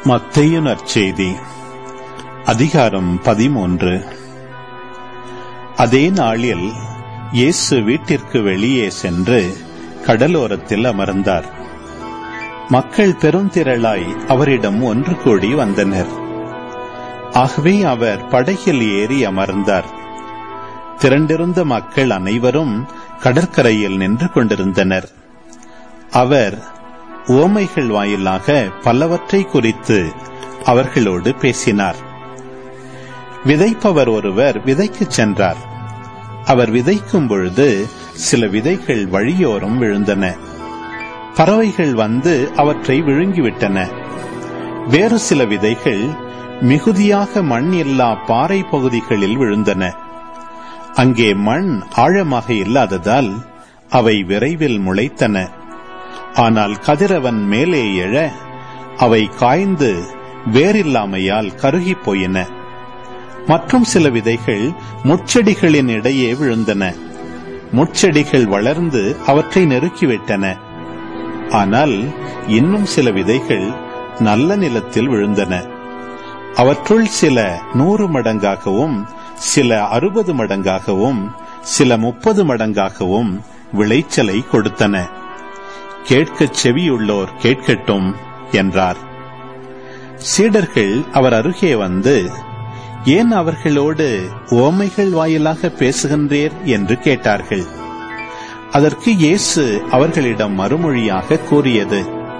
மத்தேயு நற்செய்தி அதிகாரம் பதிமூன்று அதே நாளில் இயேசு வீட்டிற்கு வெளியே சென்று கடலோரத்தில் அமர்ந்தார் மக்கள் பெருந்திரளாய் அவரிடம் ஒன்று கூடி வந்தனர் ஆகவே அவர் படகில் ஏறி அமர்ந்தார் திரண்டிருந்த மக்கள் அனைவரும் கடற்கரையில் நின்று கொண்டிருந்தனர் அவர் ஓமைகள் வாயிலாக பலவற்றை குறித்து அவர்களோடு பேசினார் விதைப்பவர் ஒருவர் விதைக்கச் சென்றார் அவர் விதைக்கும் பொழுது சில விதைகள் வழியோரம் விழுந்தன பறவைகள் வந்து அவற்றை விழுங்கிவிட்டன வேறு சில விதைகள் மிகுதியாக மண் இல்லா பாறை பகுதிகளில் விழுந்தன அங்கே மண் ஆழமாக இல்லாததால் அவை விரைவில் முளைத்தன ஆனால் கதிரவன் மேலே எழ அவை காய்ந்து வேறில்லாமையால் கருகிப் போயின மற்றும் சில விதைகள் முட்செடிகளின் இடையே விழுந்தன முட்செடிகள் வளர்ந்து அவற்றை நெருக்கிவிட்டன ஆனால் இன்னும் சில விதைகள் நல்ல நிலத்தில் விழுந்தன அவற்றுள் சில நூறு மடங்காகவும் சில அறுபது மடங்காகவும் சில முப்பது மடங்காகவும் விளைச்சலை கொடுத்தன கேட்கச் செவியுள்ளோர் கேட்கட்டும் என்றார் சீடர்கள் அவர் அருகே வந்து ஏன் அவர்களோடு ஓமைகள் வாயிலாக பேசுகின்றீர் என்று கேட்டார்கள் அதற்கு இயேசு அவர்களிடம் மறுமொழியாக கூறியது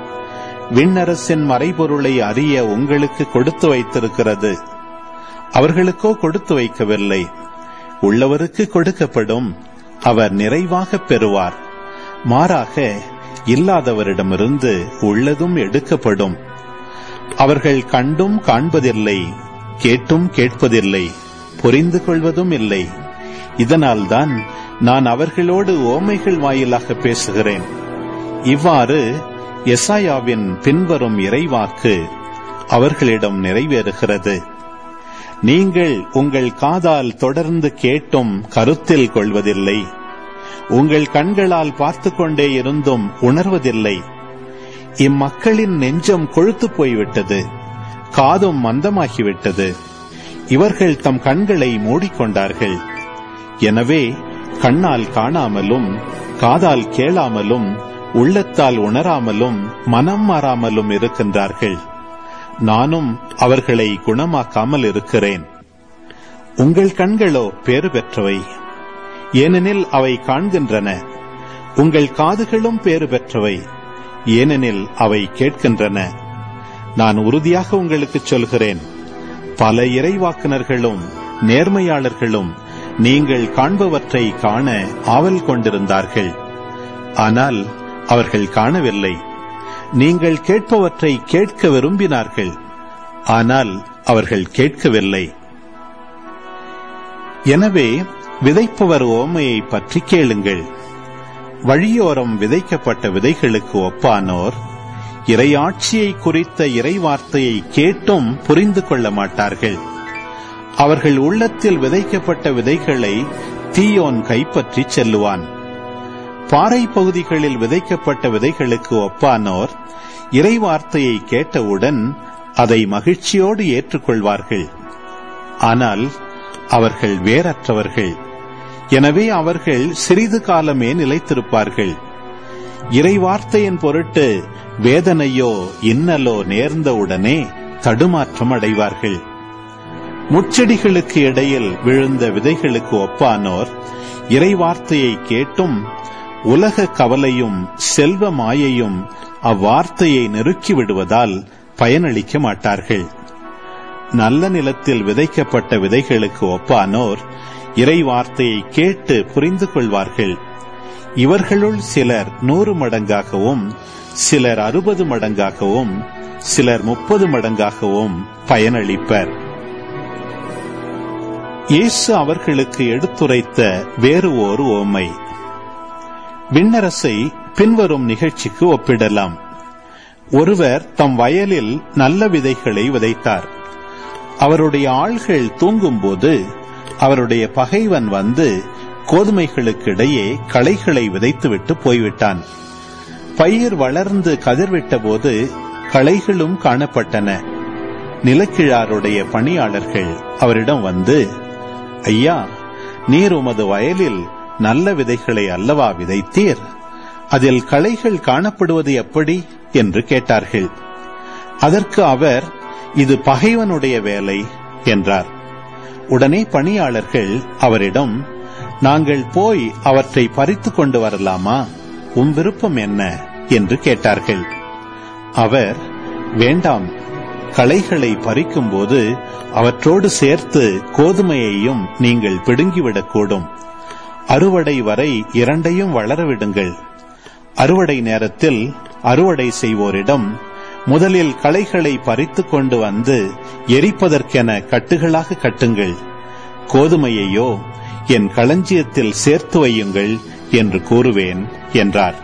விண்ணரசின் மறைபொருளை அறிய உங்களுக்கு கொடுத்து வைத்திருக்கிறது அவர்களுக்கோ கொடுத்து வைக்கவில்லை உள்ளவருக்கு கொடுக்கப்படும் அவர் நிறைவாக பெறுவார் மாறாக இல்லாதவரிடமிருந்து உள்ளதும் எடுக்கப்படும் அவர்கள் கண்டும் காண்பதில்லை கேட்டும் கேட்பதில்லை புரிந்து கொள்வதும் இல்லை இதனால்தான் நான் அவர்களோடு ஓமைகள் வாயிலாக பேசுகிறேன் இவ்வாறு எசாயாவின் பின்வரும் இறைவாக்கு அவர்களிடம் நிறைவேறுகிறது நீங்கள் உங்கள் காதால் தொடர்ந்து கேட்டும் கருத்தில் கொள்வதில்லை உங்கள் கண்களால் பார்த்து கொண்டே இருந்தும் உணர்வதில்லை இம்மக்களின் நெஞ்சம் கொழுத்து போய்விட்டது காதும் மந்தமாகிவிட்டது இவர்கள் தம் கண்களை மூடிக்கொண்டார்கள் எனவே கண்ணால் காணாமலும் காதால் கேளாமலும் உள்ளத்தால் உணராமலும் மனம் மாறாமலும் இருக்கின்றார்கள் நானும் அவர்களை குணமாக்காமல் இருக்கிறேன் உங்கள் கண்களோ பேறு பெற்றவை ஏனெனில் அவை காண்கின்றன உங்கள் காதுகளும் பேறு பெற்றவை ஏனெனில் அவை கேட்கின்றன நான் உறுதியாக உங்களுக்கு சொல்கிறேன் பல இறைவாக்குனர்களும் நேர்மையாளர்களும் நீங்கள் காண்பவற்றை காண ஆவல் கொண்டிருந்தார்கள் ஆனால் அவர்கள் காணவில்லை நீங்கள் கேட்பவற்றை கேட்க விரும்பினார்கள் ஆனால் அவர்கள் கேட்கவில்லை எனவே விதைப்பவர் ஓமையை பற்றி கேளுங்கள் வழியோரம் விதைக்கப்பட்ட விதைகளுக்கு ஒப்பானோர் இறையாட்சியை குறித்த இறைவார்த்தையை கேட்டும் புரிந்து கொள்ள மாட்டார்கள் அவர்கள் உள்ளத்தில் விதைக்கப்பட்ட விதைகளை தீயோன் கைப்பற்றி செல்லுவான் பாறை பகுதிகளில் விதைக்கப்பட்ட விதைகளுக்கு ஒப்பானோர் இறைவார்த்தையை கேட்டவுடன் அதை மகிழ்ச்சியோடு ஏற்றுக்கொள்வார்கள் ஆனால் அவர்கள் வேறற்றவர்கள் எனவே அவர்கள் சிறிது காலமே நிலைத்திருப்பார்கள் இறைவார்த்தையின் பொருட்டு வேதனையோ இன்னலோ நேர்ந்தவுடனே தடுமாற்றம் அடைவார்கள் முச்செடிகளுக்கு இடையில் விழுந்த விதைகளுக்கு ஒப்பானோர் இறைவார்த்தையை கேட்டும் உலக கவலையும் செல்வ மாயையும் அவ்வார்த்தையை நெருக்கி விடுவதால் பயனளிக்க மாட்டார்கள் நல்ல நிலத்தில் விதைக்கப்பட்ட விதைகளுக்கு ஒப்பானோர் இறை வார்த்தையை கேட்டு புரிந்து கொள்வார்கள் இவர்களுள் சிலர் நூறு மடங்காகவும் சிலர் அறுபது மடங்காகவும் சிலர் முப்பது மடங்காகவும் பயனளிப்பர் இயேசு அவர்களுக்கு எடுத்துரைத்த வேறு ஓர் ஓமை விண்ணரசை பின்வரும் நிகழ்ச்சிக்கு ஒப்பிடலாம் ஒருவர் தம் வயலில் நல்ல விதைகளை விதைத்தார் அவருடைய ஆள்கள் தூங்கும்போது அவருடைய பகைவன் வந்து கோதுமைகளுக்கு இடையே களைகளை விதைத்துவிட்டு போய்விட்டான் பயிர் வளர்ந்து கதிர்விட்ட போது களைகளும் காணப்பட்டன நிலக்கிழாருடைய பணியாளர்கள் அவரிடம் வந்து ஐயா நீர் உமது வயலில் நல்ல விதைகளை அல்லவா விதைத்தீர் அதில் களைகள் காணப்படுவது எப்படி என்று கேட்டார்கள் அதற்கு அவர் இது பகைவனுடைய வேலை என்றார் உடனே பணியாளர்கள் அவரிடம் நாங்கள் போய் அவற்றை பறித்து கொண்டு வரலாமா உம் விருப்பம் என்ன என்று கேட்டார்கள் அவர் வேண்டாம் களைகளை பறிக்கும்போது அவற்றோடு சேர்த்து கோதுமையையும் நீங்கள் பிடுங்கிவிடக்கூடும் அறுவடை வரை இரண்டையும் வளரவிடுங்கள் அறுவடை நேரத்தில் அறுவடை செய்வோரிடம் முதலில் களைகளை பறித்து கொண்டு வந்து எரிப்பதற்கென கட்டுகளாக கட்டுங்கள் கோதுமையையோ என் களஞ்சியத்தில் சேர்த்து வையுங்கள் என்று கூறுவேன் என்றார்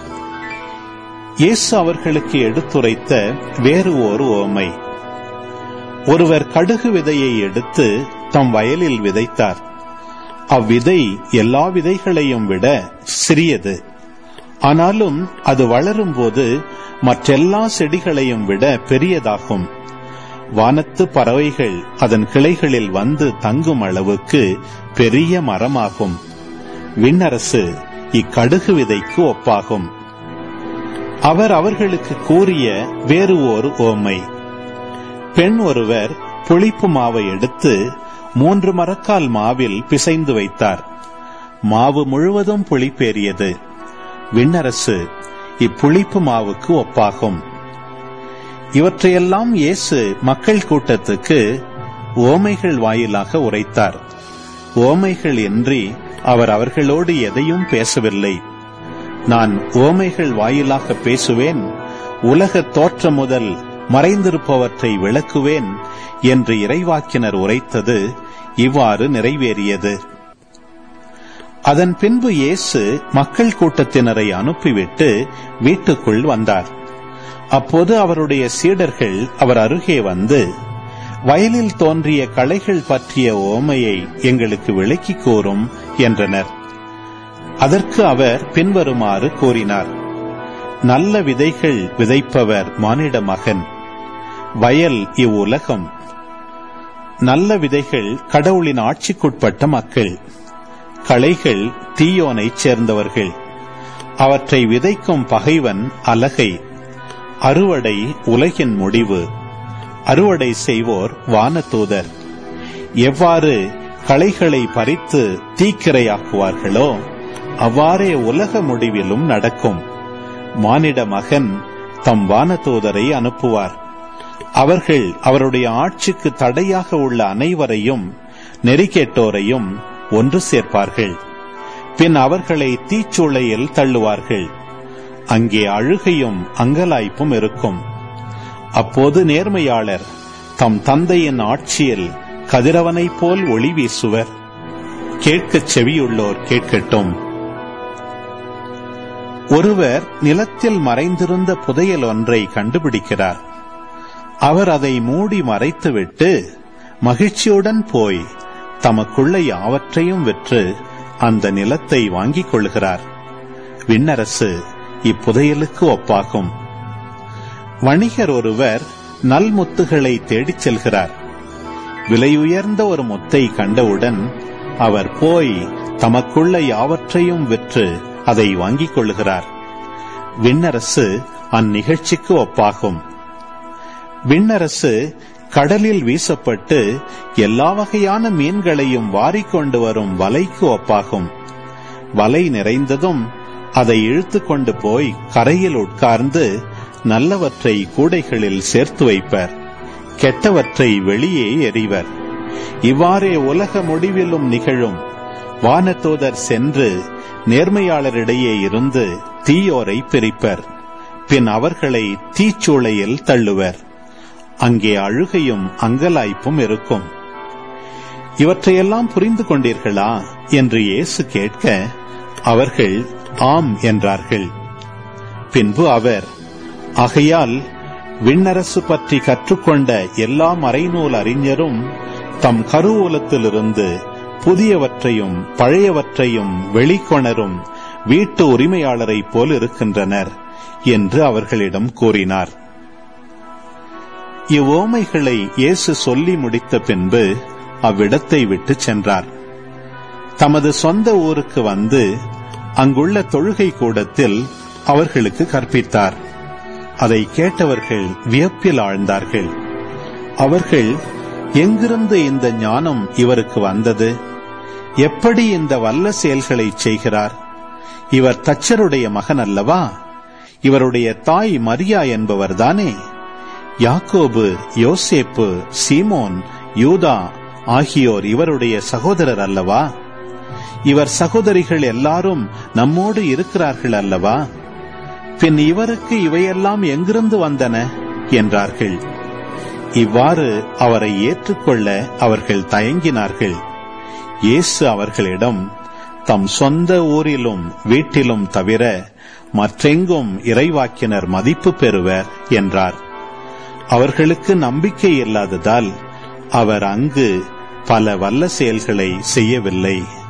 இயேசு அவர்களுக்கு எடுத்துரைத்த வேறு ஒரு ஓமை ஒருவர் கடுகு விதையை எடுத்து தம் வயலில் விதைத்தார் அவ்விதை எல்லா விதைகளையும் விட சிறியது ஆனாலும் அது வளரும் போது மற்றெல்லா செடிகளையும் விட பெரியதாகும் வானத்து பறவைகள் அதன் கிளைகளில் வந்து தங்கும் அளவுக்கு பெரிய மரமாகும் விண்ணரசு இக்கடுகு விதைக்கு ஒப்பாகும் அவர் அவர்களுக்கு கூறிய வேறு ஒரு ஓமை பெண் ஒருவர் புளிப்பு மாவை எடுத்து மூன்று மரக்கால் மாவில் பிசைந்து வைத்தார் மாவு முழுவதும் புளிப்பேறியது விண்ணரசு இப்புளிப்பு மாவுக்கு ஒப்பாகும் இவற்றையெல்லாம் இயேசு மக்கள் கூட்டத்துக்கு ஓமைகள் வாயிலாக உரைத்தார் ஓமைகள் இன்றி அவர் அவர்களோடு எதையும் பேசவில்லை நான் ஓமைகள் வாயிலாக பேசுவேன் உலக தோற்றம் முதல் மறைந்திருப்பவற்றை விளக்குவேன் என்று இறைவாக்கினர் உரைத்தது இவ்வாறு நிறைவேறியது அதன் பின்பு இயேசு மக்கள் கூட்டத்தினரை அனுப்பிவிட்டு வீட்டுக்குள் வந்தார் அப்போது அவருடைய சீடர்கள் அவர் அருகே வந்து வயலில் தோன்றிய களைகள் பற்றிய ஓமையை எங்களுக்கு விளக்கிக் கூறும் என்றனர் அதற்கு அவர் பின்வருமாறு கூறினார் நல்ல விதைகள் விதைப்பவர் மானிட மகன் வயல் இவ்வுலகம் நல்ல விதைகள் கடவுளின் ஆட்சிக்குட்பட்ட மக்கள் களைகள் தீயோனைச் சேர்ந்தவர்கள் அவற்றை விதைக்கும் பகைவன் அலகை அறுவடை உலகின் முடிவு அறுவடை செய்வோர் வானதூதர் எவ்வாறு களைகளை பறித்து தீக்கிரையாக்குவார்களோ அவ்வாறே உலக முடிவிலும் நடக்கும் மானிட மகன் தம் வானதூதரை அனுப்புவார் அவர்கள் அவருடைய ஆட்சிக்கு தடையாக உள்ள அனைவரையும் நெறிகேட்டோரையும் ஒன்று சேர்ப்பார்கள் பின் அவர்களை தீச்சூளையில் தள்ளுவார்கள் அங்கே அழுகையும் அங்கலாய்ப்பும் இருக்கும் அப்போது நேர்மையாளர் தம் தந்தையின் ஆட்சியில் கதிரவனைப் போல் ஒளி வீசுவர் கேட்கச் செவியுள்ளோர் கேட்கட்டும் ஒருவர் நிலத்தில் மறைந்திருந்த புதையல் ஒன்றை கண்டுபிடிக்கிறார் அவர் அதை மூடி மறைத்துவிட்டு மகிழ்ச்சியுடன் போய் தமக்குள்ள யாவற்றையும் விற்று அந்த நிலத்தை வாங்கிக் கொள்கிறார் விண்ணரசு இப்புதையலுக்கு ஒப்பாகும் வணிகர் ஒருவர் நல்முத்துகளை தேடிச் செல்கிறார் விலையுயர்ந்த ஒரு முத்தை கண்டவுடன் அவர் போய் தமக்குள்ள யாவற்றையும் விற்று அதை வாங்கிக் கொள்கிறார் விண்ணரசு அந்நிகழ்ச்சிக்கு ஒப்பாகும் விண்ணரசு கடலில் வீசப்பட்டு எல்லா வகையான மீன்களையும் வாரிக்கொண்டு வரும் வலைக்கு ஒப்பாகும் வலை நிறைந்ததும் அதை இழுத்து கொண்டு போய் கரையில் உட்கார்ந்து நல்லவற்றை கூடைகளில் சேர்த்து வைப்பர் கெட்டவற்றை வெளியே எறிவர் இவ்வாறே உலக முடிவிலும் நிகழும் வானதூதர் சென்று நேர்மையாளரிடையே இருந்து தீயோரை பிரிப்பர் பின் அவர்களை தீச்சூளையில் தள்ளுவர் அங்கே அழுகையும் அங்கலாய்ப்பும் இருக்கும் இவற்றையெல்லாம் புரிந்து கொண்டீர்களா என்று இயேசு கேட்க அவர்கள் ஆம் என்றார்கள் பின்பு அவர் ஆகையால் விண்ணரசு பற்றி கற்றுக்கொண்ட எல்லா மறைநூல் அறிஞரும் தம் கருவூலத்திலிருந்து புதியவற்றையும் பழையவற்றையும் வெளிக்கொணரும் வீட்டு உரிமையாளரைப் போல் இருக்கின்றனர் என்று அவர்களிடம் கூறினார் இவ்வோமைகளை இயேசு சொல்லி முடித்த பின்பு அவ்விடத்தை விட்டு சென்றார் தமது சொந்த ஊருக்கு வந்து அங்குள்ள தொழுகை கூடத்தில் அவர்களுக்கு கற்பித்தார் அதை கேட்டவர்கள் வியப்பில் ஆழ்ந்தார்கள் அவர்கள் எங்கிருந்து இந்த ஞானம் இவருக்கு வந்தது எப்படி இந்த வல்ல செயல்களை செய்கிறார் இவர் தச்சருடைய மகன் அல்லவா இவருடைய தாய் மரியா என்பவர்தானே யாக்கோபு யோசேப்பு சீமோன் யூதா ஆகியோர் இவருடைய சகோதரர் அல்லவா இவர் சகோதரிகள் எல்லாரும் நம்மோடு இருக்கிறார்கள் அல்லவா பின் இவருக்கு இவையெல்லாம் எங்கிருந்து வந்தன என்றார்கள் இவ்வாறு அவரை ஏற்றுக்கொள்ள அவர்கள் தயங்கினார்கள் இயேசு அவர்களிடம் தம் சொந்த ஊரிலும் வீட்டிலும் தவிர மற்றெங்கும் இறைவாக்கினர் மதிப்பு பெறுவர் என்றார் அவர்களுக்கு நம்பிக்கை இல்லாததால் அவர் அங்கு பல வல்ல செயல்களை செய்யவில்லை